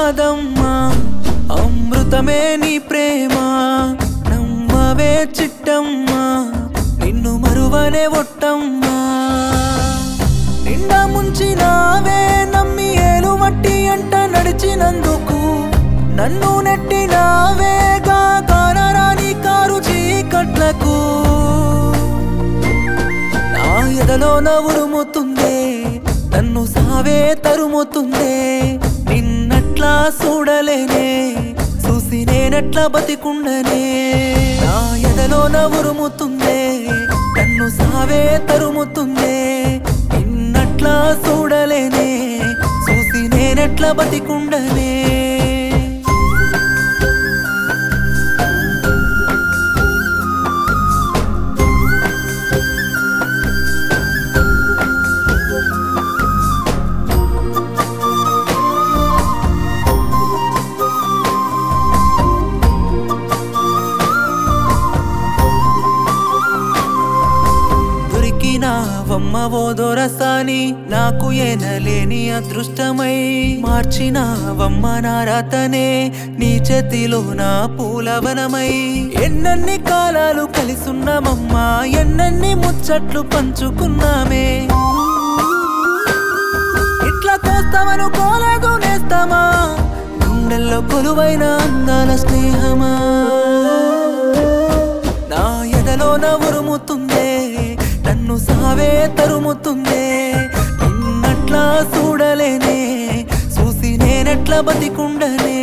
కాదమ్మా అమృతమే నీ ప్రేమ నమ్మవే చిట్టమ్మా నిన్ను మరువనే ఒట్టమ్మా నిండా ముంచినావే నమ్మి ఏలు మట్టి అంట నడిచినందుకు నన్ను నెట్టినావేగా కానరాని కారు చీకట్లకు నా ఎదలో నవ్వురుముతుందే నన్ను సావే తరుముతుందే నిన్నట్లా చూడలేనే చూసి నేనట్లా బతికుండనే నా ఎదలో నవ్వురుముతుందే నన్ను సావే తరుముతుందే నిన్నట్లా చూడలేనే చూసి నేనెట్లా బతికుండనే దొరికినావమ్మ ఓ దొరసాని నాకు ఏనలేని అదృష్టమై మార్చినావమ్మ నా రాతనే నీ చేతిలో నా పూలవనమై ఎన్నన్ని కాలాలు కలిసున్నామమ్మా ఎన్నన్ని ముచ్చట్లు పంచుకున్నామే ఇట్లా కోస్తామనుకోలేదు నేస్తామా గుండెల్లో కొలువైన అందాల స్నేహమా నా ఎదలో ఉరుముతుందే నన్ను సావే తరుముతుందే నిన్నట్లా చూడలేనే చూసి నేనెట్లా బతికుండనే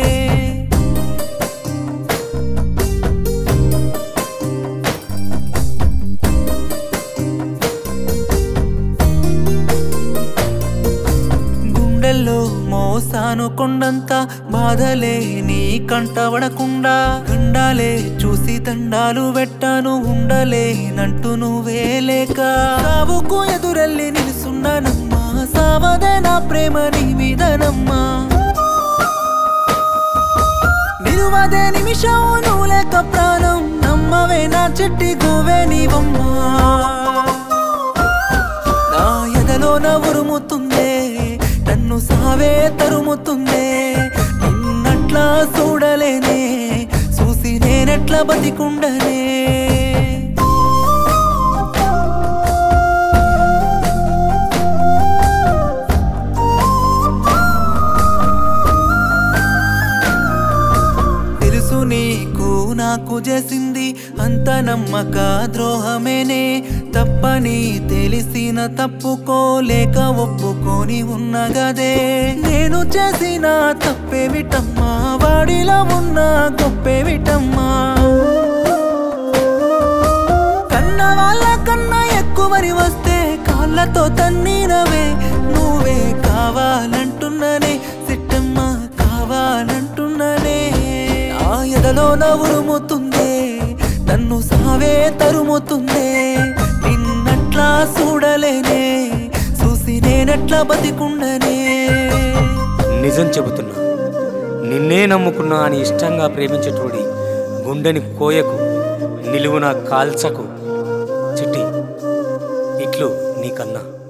గుండెల్లో మోసాను కొండంత బాధలే నీ కంటవడకుండా గండాలే చూసి దండాలు పెట్టాను ఉండలేనంటూ నువ్వే లేక సావుకు ఎదురెళ్ళి నిలుసున్నానమ్మా సావదే నా ప్రేమ నీ మీదనమ్మా నిలువదే నిమిషం నువ్వు లేక ప్రాణం నమ్మవే నా చెట్టి గువే నీవమ్మా నా ఎదలో ఉరుముతుందే నన్ను సావే తరుముతుందే నిన్నట్లా చూడలేనే చూసి నేనెట్లా బతికుండనే తెలుసు నీకు నాకు చేసింది అంత నమ్మక ద్రోహమేనే తప్పని తెలిసిన తప్పుకోలేక ఒప్పుకొని ఉన్నగదే నేను చేసిన తప్పేమిటమ్మా వాడిలో ఉన్న గొప్పేమిటమ్మా కన్న వాళ్ళ కన్నా ఎక్కువని వస్తే కాళ్ళతో తన్నీనవే నువ్వే కావాలంటున్ననే సిట్టమ్మ కావాలంటున్ననే నా ఎదలో ఉరుముతుందే నన్ను సావే తరుముతుందే నిన్నట్లా చూడలేనే చూసి నేనెట్లా బతికుండనే నిజం చెబుతున్నా నిన్నే నమ్ముకున్నా అని ఇష్టంగా ప్రేమించేటోడి గుండెని కోయకు నిలువున కాల్చకు చిట్టి ఇట్లు నీకన్నా